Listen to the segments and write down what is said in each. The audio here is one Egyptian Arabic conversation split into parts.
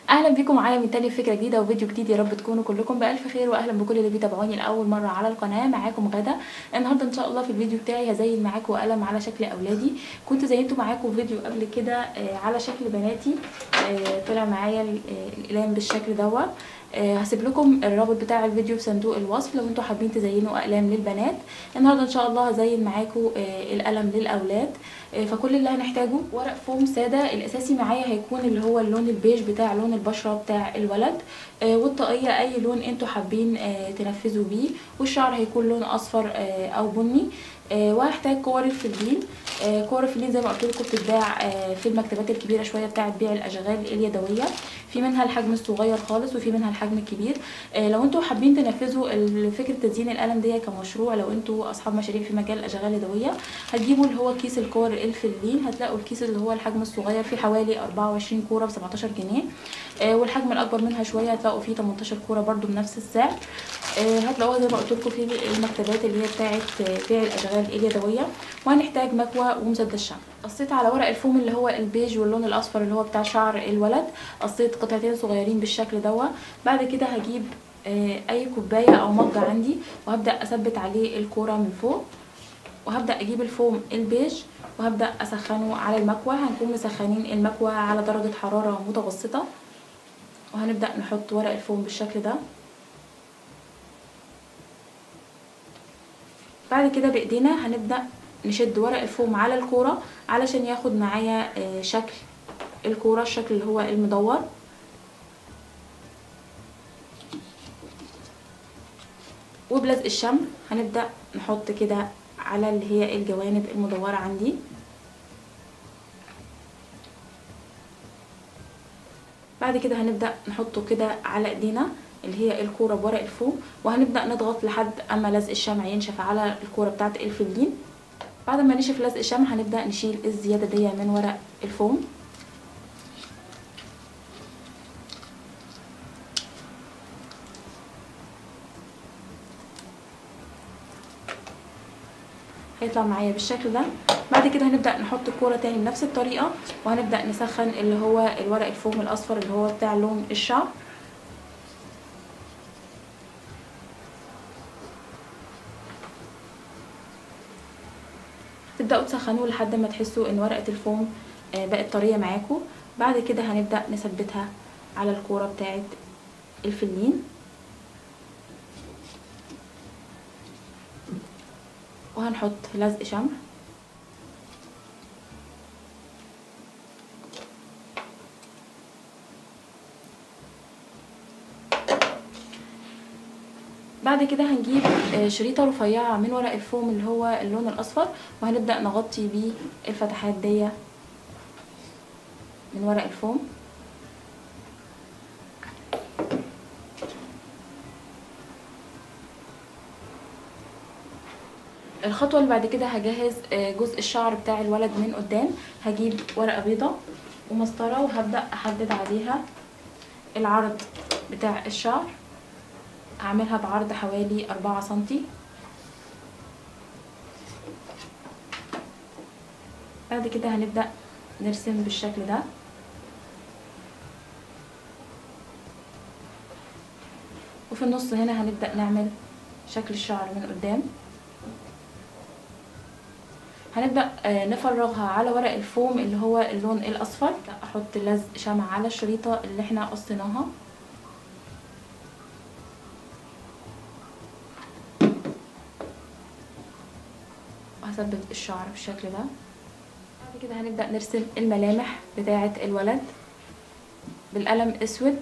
اهلا بيكم معايا من تاني فكره جديده وفيديو جديد يا رب تكونوا كلكم بالف خير واهلا بكل اللي بيتابعوني لاول مره على القناه معاكم غدا النهارده ان شاء الله في الفيديو بتاعي هزين معاكم قلم على شكل اولادي كنت زينته معاكم فيديو قبل كده آه، على شكل بناتي آه، طلع معايا ال- آه، الاقلام بالشكل دوت آه، هسيب لكم الرابط بتاع الفيديو في صندوق الوصف لو انتوا حابين تزينوا اقلام للبنات النهارده ان شاء الله هزين معاكم آه، القلم للاولاد آه، فكل اللي هنحتاجه ورق فوم ساده الاساسي معايا هيكون اللي هو اللون البيج بتاع لون البشره بتاع الولد آه، والطاقيه اي لون انتوا حابين آه، تنفذوا بيه والشعر هيكون لون اصفر آه، او بني آه، وهحتاج كور الفلين آه، كور الفلين زي ما قلت لكم بتتباع آه، في المكتبات الكبيره شويه بتاعه بيع الاشغال اليدويه في منها الحجم الصغير خالص وفي منها الحجم الكبير آه، لو انتوا حابين تنفذوا ال- فكره تزيين القلم دي كمشروع لو انتوا اصحاب مشاريع في مجال الاشغال اليدويه هتجيبوا اللي هو كيس الكور الفلين هتلاقوا الكيس اللي هو الحجم الصغير فيه حوالي 24 كوره ب 17 جنيه آه، والحجم الاكبر منها شويه هتلاقوا فيه 18 كوره برده بنفس السعر آه، هتلاقوها زي ما قلت لكم في المكتبات اللي هي بتاعه آه، بيع الاشغال اليدويه وهنحتاج مكوى ومسدس شمع قصيت على ورق الفوم اللي هو البيج واللون الاصفر اللي هو بتاع شعر الولد قصيت قطعتين صغيرين بالشكل دوت بعد كده هجيب آه، اي كوبايه او مج عندي وهبدا اثبت عليه الكوره من فوق وهبدا اجيب الفوم البيج وهبدا اسخنه على المكوى هنكون مسخنين المكوى على درجه حراره متوسطه وهنبدا نحط ورق الفوم بالشكل ده بعد كده بايدينا هنبدا نشد ورق الفوم على الكوره علشان ياخد معايا آه، شكل الكوره الشكل اللي هو المدور وبلزق الشمع هنبدا نحط كده على اللي هي الجوانب المدوره عندي بعد كده هنبدا نحطه كده على ايدينا اللي هي الكوره بورق الفوم وهنبدا نضغط لحد اما لزق الشمع ينشف على الكوره بتاعه الفلين بعد ما نشف لزق الشمع هنبدا نشيل الزياده دي من ورق الفوم هيطلع معايا بالشكل ده بعد كده هنبدا نحط الكوره تاني بنفس الطريقه وهنبدا نسخن اللي هو الورق الفوم الاصفر اللي هو بتاع لون الشعر تبداوا تسخنوه لحد ما تحسوا ان ورقه الفوم آه، بقت طريه معاكم بعد كده هنبدا نثبتها على الكوره بتاعه الفلين وهنحط لزق شمع بعد كده هنجيب آه، شريطة رفيعة من ورق الفوم اللي هو اللون الأصفر وهنبدأ نغطي بيه الفتحات دي من ورق الفوم الخطوة اللي بعد كده هجهز آه، جزء الشعر بتاع الولد من قدام هجيب ورقة بيضة ومسطرة وهبدأ أحدد عليها العرض بتاع الشعر هعملها بعرض حوالي أربعة سنتي بعد كده هنبدأ نرسم بالشكل ده وفي النص هنا هنبدأ نعمل شكل الشعر من قدام هنبدأ آه، نفرغها على ورق الفوم اللي هو اللون الأصفر أحط لزق شمع على الشريطة اللي احنا قصيناها وهثبت الشعر بالشكل ده بعد كده هنبدأ نرسم الملامح بتاعة الولد بالقلم اسود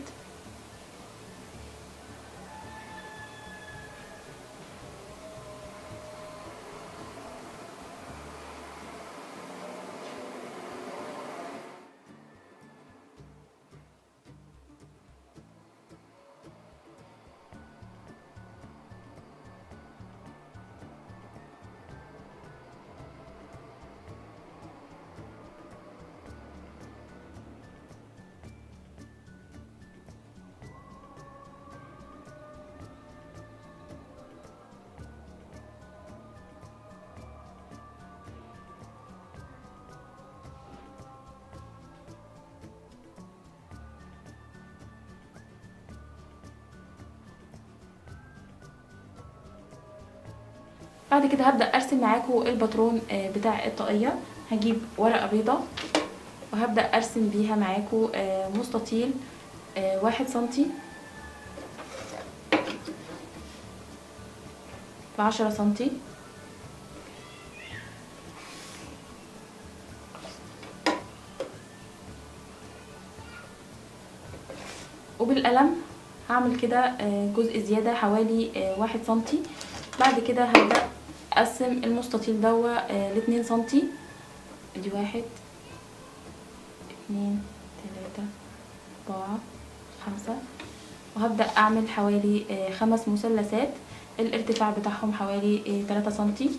بعد كده هبدا ارسم معاكم الباترون آه، بتاع الطاقيه هجيب ورقه بيضه وهبدا ارسم بيها معاكم آه، مستطيل آه، واحد سنتي بعشرة سنتي وبالقلم هعمل كده آه، جزء زيادة حوالي آه، واحد سنتي بعد كده هبدأ اقسم المستطيل دوا آه، لاتنين سنتي ادي واحد اتنين تلاتة اربعة خمسة وهبدأ اعمل حوالي آه، خمس مثلثات الارتفاع بتاعهم حوالي آه، تلاتة سنتي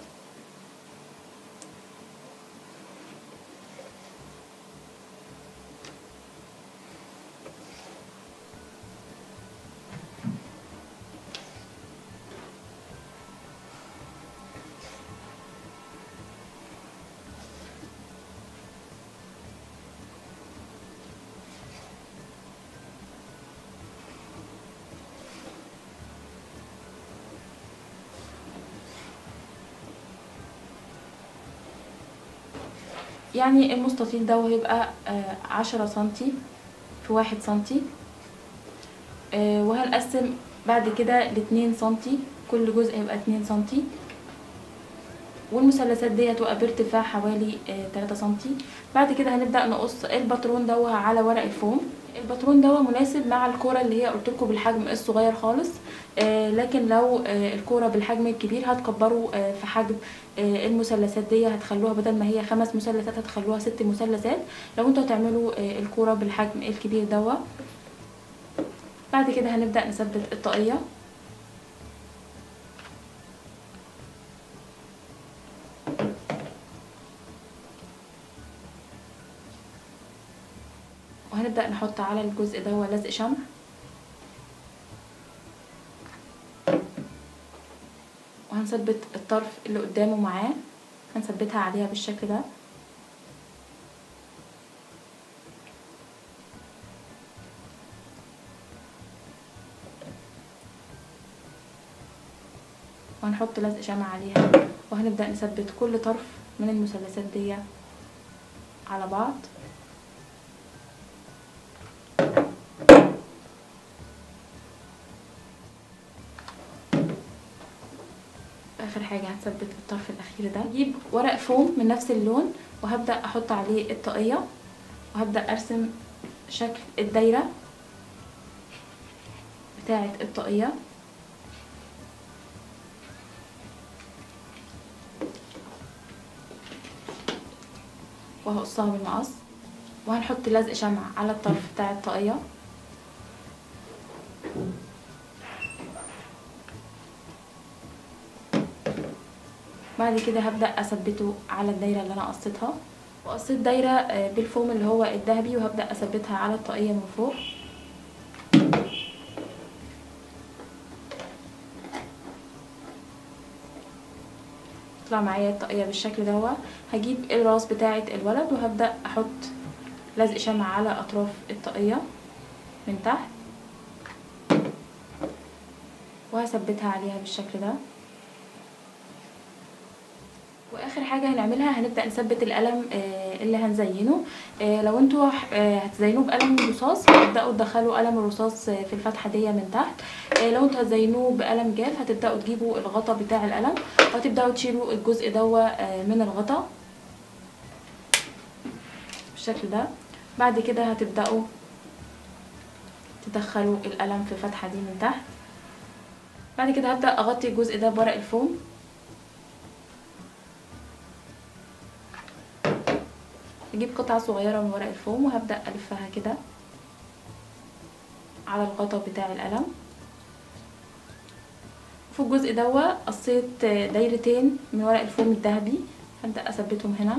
يعني المستطيل ده هيبقى آه، عشرة سنتي في واحد سنتي آه، وهنقسم بعد كده لاتنين سنتي كل جزء هيبقى اتنين سنتي والمثلثات دي هتبقى بارتفاع حوالي آه، تلاتة سنتي بعد كده هنبدأ نقص الباترون دوا على ورق الفوم الباترون دوا مناسب مع الكورة اللي هي قلت لكم بالحجم الصغير خالص آه، لكن لو آه، الكورة بالحجم الكبير هتكبروا آه، في حجم آه، المثلثات دي هتخلوها بدل ما هي خمس مثلثات هتخلوها ست مثلثات لو انتوا هتعملوا آه، الكورة بالحجم الكبير دوا بعد كده هنبدأ نثبت الطاقية وهنبدأ نحط على الجزء ده لزق شمع وهنثبت الطرف اللي قدامه معاه هنثبتها عليها بالشكل ده وهنحط لزق شمع عليها وهنبدأ نثبت كل طرف من المثلثات دي على بعض اخر حاجه هنثبت الطرف الاخير ده هجيب ورق فوم من نفس اللون وهبدا احط عليه الطاقيه وهبدا ارسم شكل الدايره بتاعه الطاقيه وهقصها بالمقص وهنحط لزق شمع على الطرف بتاع الطاقيه بعد كده هبدأ أثبته على الدايرة اللي أنا قصيتها وقصيت دايرة آه، بالفوم اللي هو الذهبي وهبدأ أثبتها على الطاقية من فوق طلع معايا الطاقية بالشكل ده هجيب الراس بتاعة الولد وهبدأ أحط لزق شمع على أطراف الطاقية من تحت وهثبتها عليها بالشكل ده واخر حاجه هنعملها هنبدا نثبت القلم آه، اللي هنزينه آه، لو انتوا آه، هتزينوه بقلم رصاص هتبداوا تدخلوا قلم الرصاص آه، في الفتحه دي من تحت آه، لو انتوا هتزينوه بقلم جاف هتبداوا تجيبوا الغطا بتاع القلم وهتبداوا تشيلوا الجزء دوا آه، من الغطا بالشكل ده بعد كده هتبداوا تدخلوا القلم في الفتحه دي من تحت بعد كده هبدا اغطي الجزء ده بورق الفوم اجيب قطعة صغيرة من ورق الفوم وهبدأ الفها كده على الغطا بتاع القلم في الجزء دوا قصيت دايرتين من ورق الفوم الذهبي هبدأ اثبتهم هنا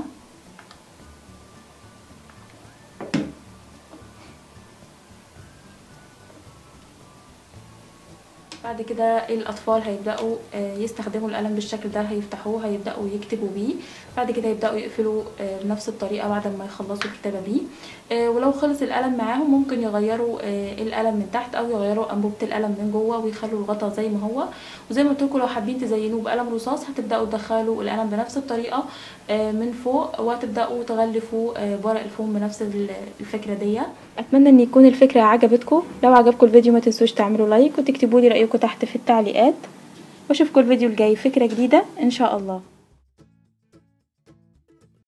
بعد كده الاطفال هيبداوا آه، يستخدموا القلم بالشكل ده هيفتحوه هيبداوا يكتبوا بيه بعد كده يبداوا يقفلوا آه، بنفس الطريقه بعد ما يخلصوا الكتابه بيه آه، ولو خلص القلم معاهم ممكن يغيروا آه، القلم من تحت او يغيروا انبوبه القلم من جوه ويخلوا الغطا زي ما هو وزي ما قلت لكم لو حابين تزينوه بقلم رصاص هتبداوا تدخلوا القلم بنفس الطريقه آه، من فوق وهتبداوا تغلفوا آه، بورق الفوم بنفس ال- الفكره دي اتمنى ان يكون الفكره عجبتكم لو عجبكم الفيديو ما تنسوش تعملوا لايك وتكتبوا لي رايكم تحت في التعليقات واشوفكم الفيديو الجاي فكره جديده ان شاء الله